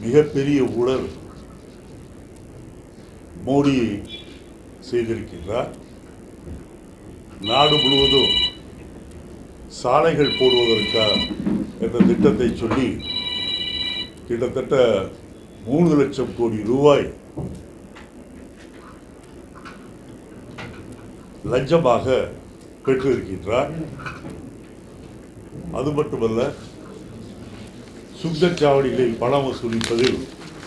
மிகப்பெரிய ஊழல் மோடி செய்திருக்கின்றார் நாடு முழுவதும் சாலைகள் போடுவதற்கா என்ற திட்டத்தை சொல்லி கிட்டத்தட்ட மூணு லட்சம் கோடி ரூபாய் லஞ்சமாக பெற்றிருக்கின்றார் அது மட்டுமல்ல சுங்கச்சாவடிகளில் பணம் வசூலிப்பதில்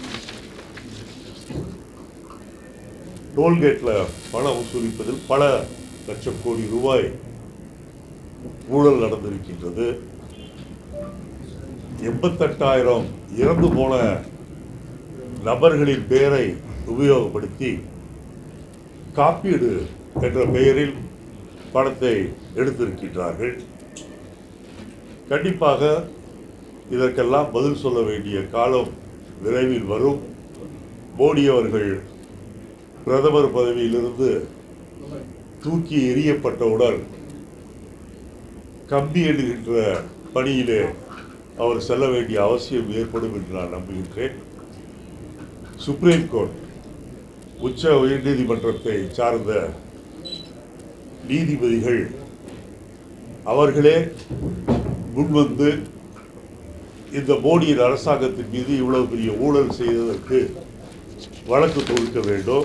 டோல்கேட்ல பணம் வசூலிப்பதில் பல லட்சம் கோடி ரூபாய் ஊழல் நடந்திருக்கின்றது எண்பத்தெட்டாயிரம் இறந்து போன நபர்களின் பெயரை உபயோகப்படுத்தி காப்பீடு என்ற பெயரில் பணத்தை எடுத்திருக்கின்றார்கள் கண்டிப்பாக இதற்கெல்லாம் பதில் சொல்ல வேண்டிய காலம் விரைவில் வரும் மோடி அவர்கள் பிரதமர் பதவியிலிருந்து தூக்கி எறியப்பட்டவுடன் கம்பி எண்ணுகின்ற பணியிலே அவர் செல்ல வேண்டிய அவசியம் ஏற்படும் என்று நான் நம்புகின்றேன் சுப்ரீம் கோர்ட் உச்ச உயர்நீதிமன்றத்தை சார்ந்த நீதிபதிகள் அவர்களே முன்வந்து இந்த மோடியின் அரசாங்கத்தின் மீது இவ்வளவு பெரிய ஊழல் செய்ததற்கு வழக்கு தொடுக்க வேண்டும்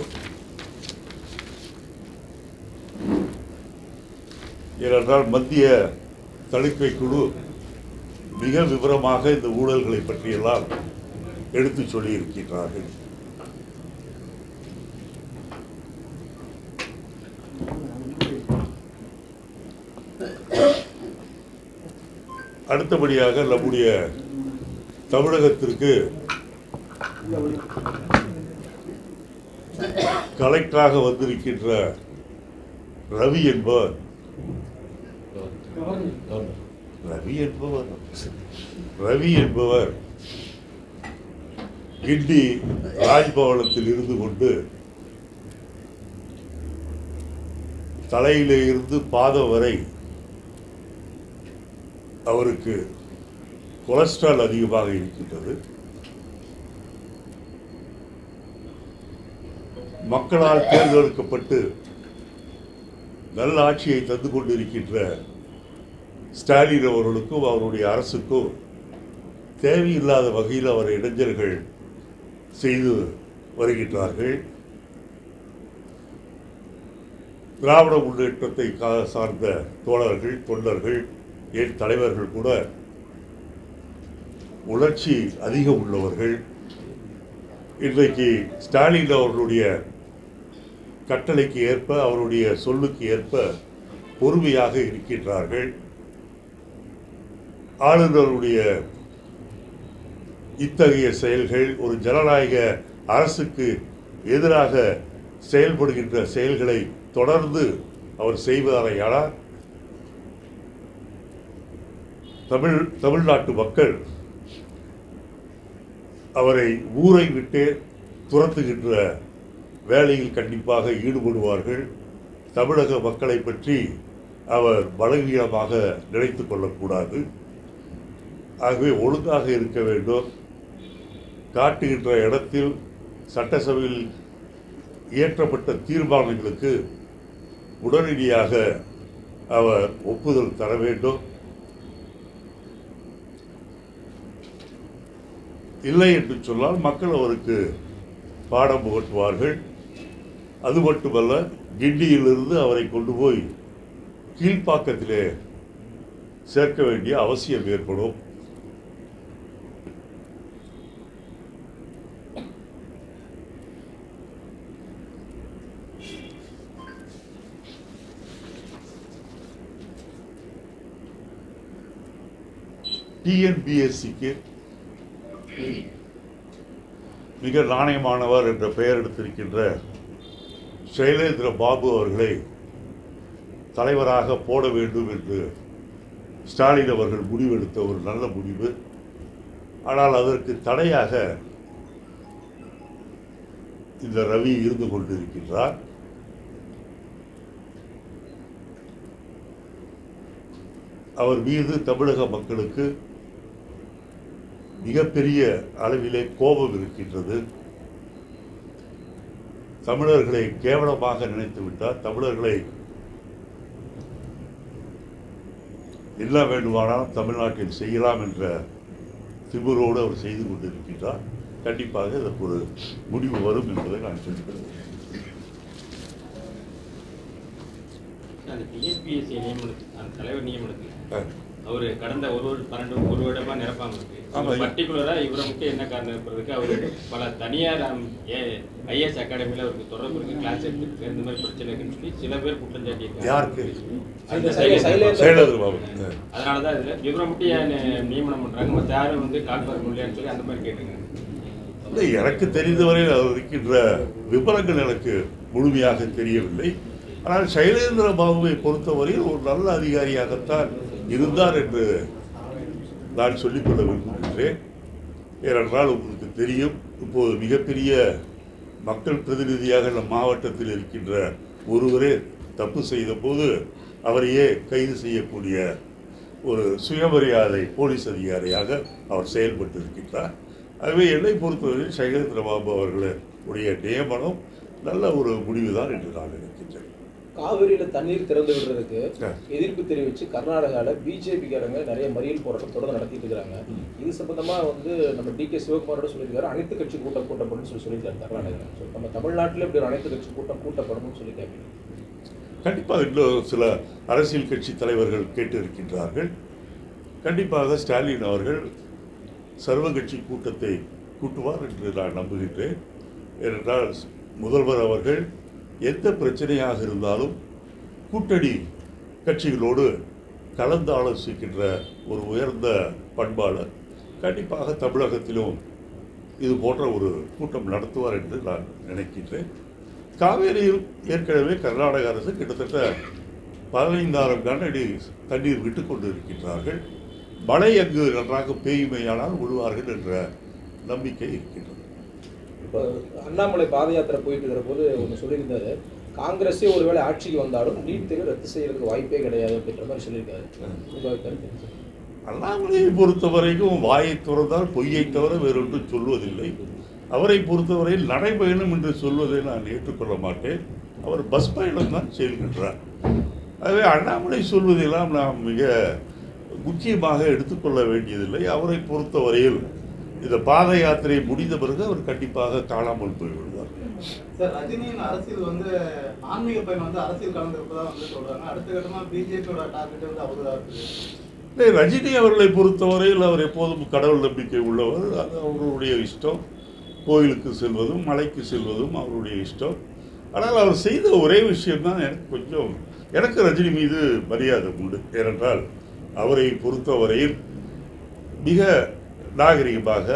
ஏனென்றால் மத்திய தணிக்கை குழு மிக விவரமாக இந்த ஊழல்களை பற்றியெல்லாம் எடுத்துச் சொல்லியிருக்கின்றார்கள் அடுத்தபடியாக நம்முடைய தமிழகத்திற்கு கலெக்டராக வந்திருக்கின்ற ரவி என்பவர் ரவி என்பவர் ரவி என்பவர் கிண்டி ராஜ்பவனத்தில் இருந்து கொண்டு தலையிலே இருந்து பாதம் வரை அவருக்கு கொலஸ்ட்ரால் அதிகமாக இருக்கின்றது மக்களால் தேர்ந்தெடுக்கப்பட்டு நல்ல ஆட்சியை தந்து கொண்டிருக்கின்ற ஸ்டாலின் அவர்களுக்கும் அவருடைய அரசுக்கும் தேவையில்லாத வகையில் அவர் இளைஞர்கள் செய்து வருகின்றார்கள் திராவிட முன்னேற்றத்தை கா- சார்ந்த தோழர்கள் தொண்டர்கள் ஏன் தலைவர்கள் கூட உணர்ச்சி அதிகம் உள்ளவர்கள் இன்றைக்கு ஸ்டாலின் அவர்களுடைய கட்டளைக்கு ஏற்ப அவருடைய சொல்லுக்கு ஏற்ப பொறுமையாக இருக்கின்றார்கள் ஆளுநருடைய இத்தகைய செயல்கள் ஒரு ஜனநாயக அரசுக்கு எதிராக செயல்படுகின்ற செயல்களை தொடர்ந்து அவர் செய்வாரையானால் தமிழ் தமிழ்நாட்டு மக்கள் அவரை ஊரை விட்டே துரத்துகின்ற வேலையில் கண்டிப்பாக ஈடுபடுவார்கள் தமிழக மக்களை பற்றி அவர் பலவீனமாக நினைத்துக் கொள்ளக்கூடாது ஆகவே ஒழுங்காக இருக்க வேண்டும் காட்டுகின்ற இடத்தில் சட்டசபையில் இயற்றப்பட்ட தீர்மானங்களுக்கு உடனடியாக அவர் ஒப்புதல் தர வேண்டும் இல்லை என்று சொன்னால் மக்கள் அவருக்கு பாடம் புகட்டுவார்கள் அது மட்டுமல்ல கிண்டியிலிருந்து அவரை கொண்டு போய் கீழ்ப்பாக்கத்திலே சேர்க்க வேண்டிய அவசியம் ஏற்படும் டிஎன்பிஎஸ்சிக்கு மிக நாணயமானவர் என்ற பெயர் எடுத்திருக்கின்ற சைலேந்திர பாபு அவர்களை தலைவராக போட வேண்டும் என்று ஸ்டாலின் அவர்கள் முடிவெடுத்த ஒரு நல்ல முடிவு ஆனால் அதற்கு தடையாக இந்த ரவி இருந்து கொண்டிருக்கின்றார் அவர் மீது தமிழக மக்களுக்கு மிகப்பெரிய அளவிலே கோபம் இருக்கின்றது தமிழர்களை கேவலமாக நினைத்து விட்டார் தமிழர்களை என்ன வேண்டுமானாலும் தமிழ்நாட்டில் செய்யலாம் என்ற திமிரோடு அவர் செய்து கொண்டிருக்கின்றார் கண்டிப்பாக இதற்கு ஒரு முடிவு வரும் என்பதை நான் சொல்லிக்கிறேன் அந்த டிஎன்பிஎஸ்சி நியமனத்துக்கு அந்த தலைவர் நியமனத்துக்கு அஹ், அவர் கடந்த ஒரு ஒரு பன்னெண்டு ஒரு வருடமா நிரப்பாம இருக்கு ஆமா. பர்டிகுலரா இவரை மட்டும் என்ன காரணம் இருப்பதற்கு அவர் பல தனியார் ஐஎஸ் அகாடமியில் அவருக்கு தொடர்பு இருக்கு கிளாஸ் எடுத்துருக்கு இந்த மாதிரி பிரச்சனை இருக்குன்னு சொல்லி சில பேர் குற்றம் சாட்டியிருக்காங்க யாருக்கு அந்த சைல- சைலேந்திர சைலேந்திர- செயலர் பாபு அஹ். அதனால தான் இதில் இவரை மட்டும் ஏன் நி- நியமனம் பண்றாங்க மற்ற யாரும் வந்து கால்பார் முடியலன்னு சொல்லி அந்த மாதிரி கேட்டுங்க இல்லை, எனக்கு தெரிந்தவரையில் அவர் இருக்கின்ற விவரங்கள் எனக்கு முழுமையாக தெரியவில்லை ஆனால் சைலேந்திர பாபுவை பொறுத்தவரையில் ஒரு நல்ல அதிகாரியாகத்தான் இருந்தார் என்று நான் சொல்லிக்கொள்ள விரும்புகின்றேன் ஏனென்றால் உங்களுக்கு தெரியும் இப்போது மிகப்பெரிய மக்கள் பிரதிநிதியாக நம் மாவட்டத்தில் இருக்கின்ற ஒருவரே தப்பு செய்த போது அவரையே கைது செய்யக்கூடிய ஒரு சுயமரியாதை போலீஸ் அதிகாரியாக அவர் செயல்பட்டு இருக்கின்றார் ஆகவே என்னை பொறுத்தவரை சைலேந்திர பாபு அவர்களுடைய நியமனம் நல்ல ஒரு முடிவுதான் என்று நான் நினைக்கின்றேன் காவிரியில தண்ணீர் திறந்து விடுறதுக்கு ஆ. எதிர்ப்பு தெரிவிச்சு கர்நாடகால பிஜேபிக்காரங்க நிறைய மறியல் போராட்டம் தொடர்ந்து நடத்திட்டு இருக்காங்க இது சம்பந்தமா வந்து நம்ம டி கே சிவகுமாரோட சொல்லியிருக்காரு அனைத்து கட்சி கூட்டம் கூட்டப்படும் சொல்லி சொல்லியிருக்காரு கர்நாடகா So, நம்ம தமிழ்நாட்டில் இப்படி ஒரு அனைத்து கட்சி கூட்டம் கூட்டப்படணும்னு சொல்லி கேட்பீங்க கண்டிப்பாக இன்னும் சில அரசியல் கட்சி தலைவர்கள் கேட்டு இருக்கின்றார்கள் கண்டிப்பாக ஸ்டாலின் அவர்கள் சர்வ கட்சி கூட்டத்தை கூட்டுவார் என்று நான் நம்புகின்றேன் ஏனென்றால் முதல்வர் அவர்கள் எந்த பிரச்சனையாக இருந்தாலும் கூட்டணி கட்சிகளோடு கலந்து ஆலோசிக்கின்ற ஒரு உயர்ந்த பண்பாளர் கண்டிப்பாக தமிழகத்திலும் இது போன்ற ஒரு கூட்டம் நடத்துவார் என்று நான் நினைக்கின்றேன் காவேரியில் ஏற்கனவே கர்நாடக அரசு கிட்டத்தட்ட பதினைந்தாயிரம் கனஅடி தண்ணீர் விட்டு கொண்டு இருக்கின்றார்கள் மழை அங்கு நன்றாக பெய்யுமையானால் விடுவார்கள் என்ற நம்பிக்கை இருக்கின்றது இப்போ அண்ணாமலை பாத யாத்திரை போயிட்டு இருக்கிற போது ஒன்று சொல்லியிருந்தாரு காங்கிரஸே ஒருவேளை ஆட்சிக்கு வந்தாலும் நீட் தேர்வு ரத்து செய்யறதுக்கு வாய்ப்பே கிடையாது அப்படின்ற மாதிரி சொல்லியிருக்காரு உங்க கருத்து என்ன சார்? அண்ணாமலையை பொறுத்த வரைக்கும் வாயை துறந்தால் பொய்யை தவிர வேறொன்றும் சொல்வதில்லை அவரை பொறுத்தவரையில் நடைபயணம் என்று சொல்வதை நான் ஏற்றுக்கொள்ள மாட்டேன் அவர் பஸ் பயணம் தான் செல்கின்றார் ஆகவே அண்ணாமலை சொல்வதெல்லாம் நாம் மிக முக்கியமாக எடுத்துக்கொள்ள வேண்டியதில்லை அவரை பொறுத்தவரையில் இந்த பாத யாத்திரை முடிந்த பிறகு அவர் கண்டிப்பாக காணாமல் போய்விடுவார் சார் ரஜினியின் அரசியல் வந்து ஆன்மீக பயணம் வந்து அரசியல் கலந்திருப்பதா வந்து சொல்றாங்க அடுத்த கட்டமா பிஜேபியோட டார்கெட் வந்து அவருதான் இருக்குது இல்லை, ரஜினி அவர்களை பொறுத்தவரையில் அவர் எப்போதும் கடவுள் நம்பிக்கை உள்ளவர் அது அவருடைய இஷ்டம் கோயிலுக்கு செல்வதும் மலைக்கு செல்வதும் அவருடைய இஷ்டம் ஆனால் அவர் செய்த ஒரே விஷயம்தான் எனக்கு கொஞ்சம் எனக்கு ரஜினி மீது மரியாதை உண்டு ஏனென்றால் அவரை பொறுத்தவரையில் மிக நாகரிகமாக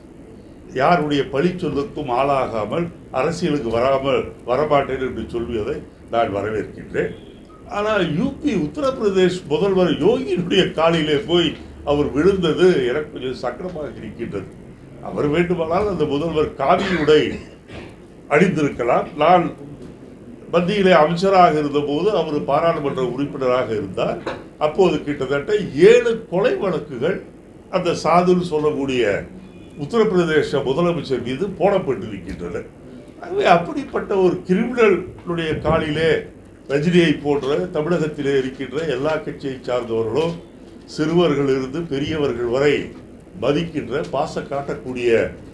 யாருடைய பழி சொல்லுக்கும் ஆளாகாமல் அரசியலுக்கு வராமல் வரமாட்டேன் என்று சொல்வதை நான் வரவேற்கின்றேன் ஆனால் யூபி உத்தரப்பிரதேஷ் முதல்வர் யோகியினுடைய காலிலே போய் அவர் விழுந்தது எனக்கு கொஞ்சம் சக்கரமாக இருக்கின்றது அவர் வேண்டுமானால் அந்த முதல்வர் காவி உடை அணிந்திருக்கலாம் நான் மத்தியிலே அமைச்சராக இருந்தபோது அவர் பாராளுமன்ற உறுப்பினராக இருந்தார் அப்போது கிட்டத்தட்ட ஏழு கொலை வழக்குகள் அந்த சாதுன்னு சொல்லக்கூடிய உத்தரப்பிரதேச முதலமைச்சர் மீது போடப்பட்டிருக்கின்றன ஆகவே அப்படிப்பட்ட ஒரு கிரிமினலுடைய காலிலே ரஜினியை போன்ற தமிழகத்திலே இருக்கின்ற எல்லா கட்சியை சார்ந்தவர்களும் சிறுவர்கள் இருந்து பெரியவர்கள் வரை மதிக்கின்ற பாச காட்டக்கூடிய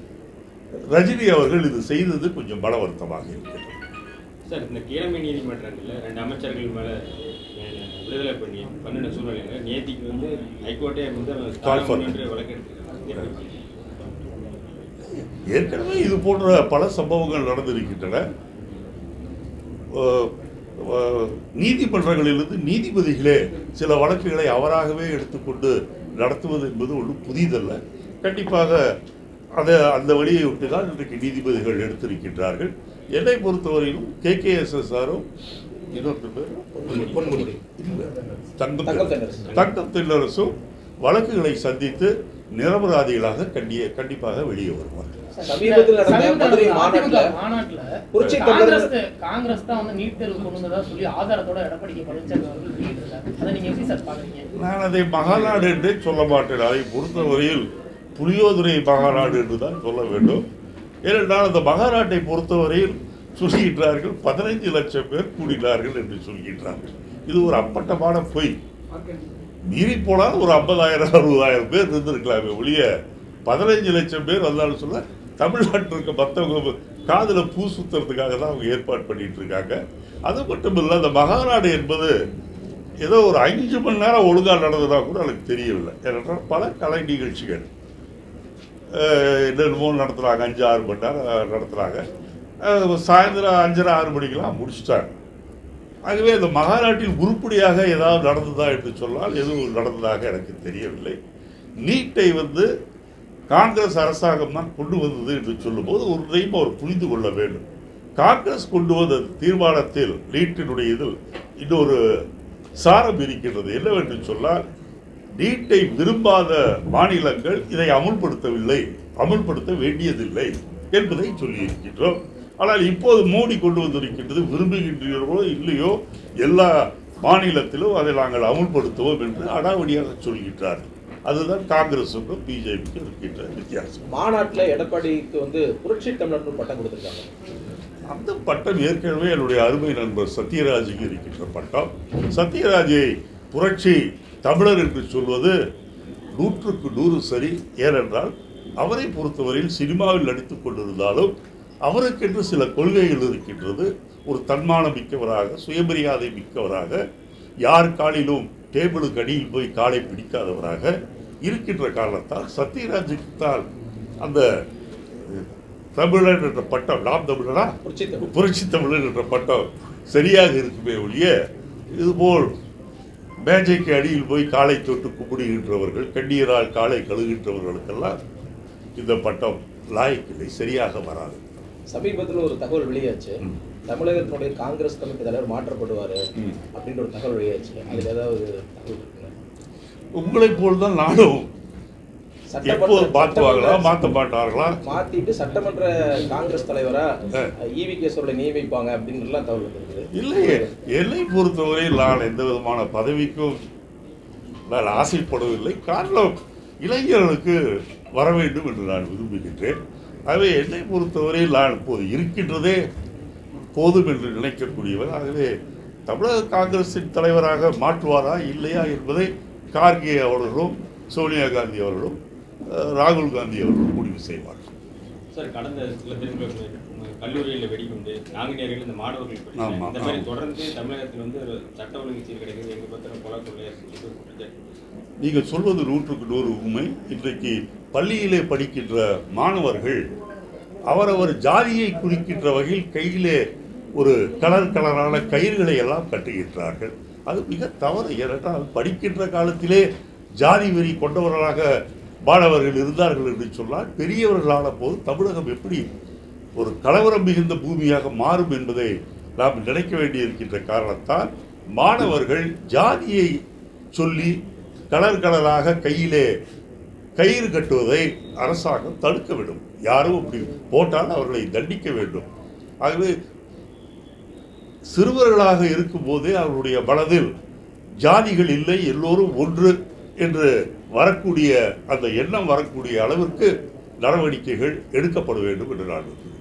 ரஜினி அவர்கள் இது செய்தது கொஞ்சம் பல வருத்தமாக இருக்கிறது சார் இந்த கீழமை நீதிமன்றங்கள்ல ரெண்டு அமைச்சர்கள் மேல அஹ், விடுதலை பண்ணி பண்ணின சூழ்நிலையில நேத்திக்கு வந்து ஹைகோர்ட்டே வந்து Call for- என்று வழக்கு எடுத்துருக்காங்க ஏற்கனவே இது போன்ற பல சம்பவங்கள் நடந்திருக்கின்றன அஹ், அஹ், நீதிமன்றங்களிலிருந்து நீதிபதிகளே சில வழக்குகளை அவராகவே எடுத்துக்கொண்டு நடத்துவது என்பது ஒன்றும் புதிதல்ல கண்டிப்பாக அதை அந்த வழியை விட்டு தான் இன்றைக்கு நீதிபதிகள் எடுத்திருக்கின்றார்கள் என்னை பொறுத்தவரையிலும் கே கே எஸ் எஸ் ஆரும் இன்னொரு பேர் பொன்முடி இல்ல, தங்கம் தங்கம் தென்னரசு. தென்னரசு. தங்கம் தென்னரசும் வழக்குகளை சந்தித்து நிரபராதிகளாக கண்டிய கண்டிப்பாக வெளியே வருவார்கள் சமீபத்தில் நடந்த சமீபத்துல மதுரை நடந்த மாநாட்டுல அதிமுக மாநாட்டுல புரட்சி காங்கிரஸ் தமிழர் காங்கிரஸ் தான் வந்து நீட் தேர்வு கொண்டு வந்ததா சொல்லி ஆதாரத்தோட எடப்பாடி கே பழனிசாமி அவர்கள் வெளியிட்டிருக்காரு அதை நீங்க எப்படி சார் பாக்குறீங்க நான் அதை மகாநாடு என்றே சொல்ல மாட்டேன் அதை பொறுத்தவரையில் புளியோதுரை மகாநாடு என்று தான் சொல்ல வேண்டும் ஏனென்றால் அந்த மகாநாட்டை பொறுத்தவரையில் சொல்கின்றார்கள் பதினைஞ்சு லட்சம் பேர் கூடினார்கள் என்று சொல்கின்றார்கள் இது ஒரு அப்பட்டமான பொய் மீறி போனால் ஒரு ஐம்பதாயிரம் அறுபதாயிரம் பேர் இருந்திருக்கலாமே ஒழிய பதினைஞ்சு லட்சம் பேர் வந்தாலும் சொல்ல தமிழ்நாட்டில் இருக்க மற்றவங்க காதுல பூ சுத்துறதுக்காக தான் அவங்க ஏற்பாடு பண்ணிட்டு இருக்காங்க அது மட்டும் இல்லை அந்த மகாநாடு என்பது ஏதோ ஒரு அஞ்சு மணி நேரம் ஒழுங்காக நடந்ததா கூட எனக்கு தெரியவில்லை ஏனென்றால் பல கலை நிகழ்ச்சிகள் அஹ், என்னென்னமோ நடத்துகிறாங்க அஞ்சு ஆறு மணி நேரம் நடத்துகிறாங்க சாயந்தரம் அஞ்சரை ஆறு மணிக்கெல்லாம் முடிச்சிட்டாங்க ஆகவே இந்த மகாநாட்டில் உருப்படியாக ஏதாவது நடந்ததா என்று சொன்னால் எதுவும் நடந்ததாக எனக்கு தெரியவில்லை நீட்டை வந்து காங்கிரஸ் அரசாங்கம் தான் கொண்டு வந்தது என்று சொல்லும்போது ஒரு டைம் அவர் புரிந்து கொள்ள வேண்டும் காங்கிரஸ் கொண்டு வந்த தீர்மானத்தில் நீட்டினுடைய இதில் இன்னொரு சாரம் இருக்கின்றது என்னவென்று சொன்னால் நீட்டை விரும்பாத மாநிலங்கள் இதை அமுல்படுத்தவில்லை அமுல்படுத்த வேண்டியதில்லை என்பதை சொல்லியிருக்கின்றோம் ஆனால் இப்போது மோடி கொண்டு வந்திருக்கின்றது விரும்புகின்றீர்களோ இல்லையோ எல்லா மாநிலத்திலும் அதை நாங்கள் அமுல்படுத்துவோம் என்று அடாவடியாக சொல்கின்றார்கள் அதுதான் காங்கிரசுக்கும் பிஜேபிக்கும் இருக்கின்ற வித்தியாசம் மாநாட்டுல எடப்பாடிக்கு வந்து புரட்சி தமிழர்னு ஒரு பட்டம் கொடுத்திருக்காங்க அந்த பட்டம் ஏற்கனவே என்னுடைய அருமை நண்பர் சத்யராஜுக்கு இருக்கின்ற பட்டம் சத்யராஜை புரட்சி தமிழர் என்று சொல்வது நூற்றுக்கு நூறு சரி ஏனென்றால் அவரை பொறுத்தவரையில் சினிமாவில் நடித்துக் கொண்டிருந்தாலும் அவருக்கென்று சில கொள்கைகள் இருக்கின்றது ஒரு தன்மானம் மிக்கவராக சுயமரியாதை மிக்கவராக யார் காலிலும் டேபிளுக்கு அடியில் போய் காலை பிடிக்காதவராக இருக்கின்ற காரணத்தால் சத்யராஜுக்கு தான் அந்த அஹ், தமிழர் என்ற பட்டம் நாம் தமிழரா புரட்சி தமிழ் புரட்சி தமிழர் என்ற பட்டம் சரியாக இருக்குமே ஒழிய இதுபோல் மேஜைக்கு அடியில் போய் காலை தொட்டு கும்பிடுகின்றவர்கள் கண்ணீரால் காலை கழுகின்றவர்களுக்கெல்லாம் இந்த பட்டம் லாயக்கில்லை சரியாக வராது சமீபத்தில் ஒரு தகவல் வெளியாச்சு ம். தமிழகத்தினுடைய காங்கிரஸ் கமிட்டி தலைவர் மாற்றப்படுவாரு ம். அப்படின்ற ஒரு தகவல் வெளியாச்சு அதுல ஏதாவது தகவல் இருக்குங்களா? உங்களைப் போல் தான் நானும் சட்டமன்ற- எப்போது மாற்றுவாங்களா சட்டமன்ற- மாற்ற மாட்டார்களா மாத்திட்டு சட்டமன்ற காங்கிரஸ் தலைவரா ஆ. ஈவி கேசவர்களை நியமிப்பாங்க அப்படின்னு எல்லாம் தகவல் இருக்குது இல்லையே என்னை பொறுத்தவரை நான் எந்த விதமான பதவிக்கும் நான் ஆசைப்படவில்லை காரணம் இளைஞர்களுக்கு வர வேண்டும் என்று நான் விரும்புகின்றேன் ஆகவே என்னை பொறுத்தவரை நான் இப்போது இருக்கின்றதே போதும் என்று நினைக்கக்கூடியவர் ஆகவே தமிழக காங்கிரசின் தலைவராக மாற்றுவாரா இல்லையா என்பதை கார்கே அவர்களும் சோனியா காந்தி அவர்களும் அஹ், ராகுல் காந்தி அவர்களும் முடிவு செய்வார்கள் சார் கடந்த சில தினங்களுக்கு முன்னாடி கல்லூரியில் வெடிகுண்டு நாங்குநேரில் இந்த மாணவர்கள் படிச்சாங்க. ஆமா, இந்த மாதிரி ஆமா. தொடர்ந்து தமிழகத்தில் வந்து ஒரு சட்ட ஒழுங்கு சீர் கிடைக்குது எங்க பத்திரம் கொலை கொள்ளை இது குற்றச்சாட்டு நீங்கள் சொல்வது நூற்றுக்கு நூறு உண்மை இன்றைக்கு பள்ளியிலே படிக்கின்ற மாணவர்கள் அவரவர் ஜாதியை குறிக்கின்ற வகையில் கையிலே ஒரு கலர் கலரான கயிறுகளை எல்லாம் கட்டுகின்றார்கள் அது மிக தவறு ஏனென்றால் படிக்கின்ற காலத்திலே ஜாதி வெறி கொண்டவர்களாக மாணவர்கள் இருந்தார்கள் என்று சொன்னால் பெரியவர்களான போது தமிழகம் எப்படி ஒரு கலவரம் மிகுந்த பூமியாக மாறும் என்பதை நாம் நினைக்க வேண்டியிருக்கின்ற காரணத்தால் மாணவர்கள் ஜாதியை சொல்லி கலர் கலராக கையிலே கயிறு கட்டுவதை அரசாங்கம் தடுக்க வேண்டும் யாரும் அப்படி போட்டால் அவர்களை தண்டிக்க வேண்டும் ஆகவே சிறுவர்களாக இருக்கும்போதே அவர்களுடைய மனதில் ஜாதிகள் இல்லை எல்லோரும் ஒன்று என்று வரக்கூடிய அந்த எண்ணம் வரக்கூடிய அளவிற்கு நடவடிக்கைகள் எடுக்கப்பட வேண்டும் என்று நான் விரும்புகிறேன்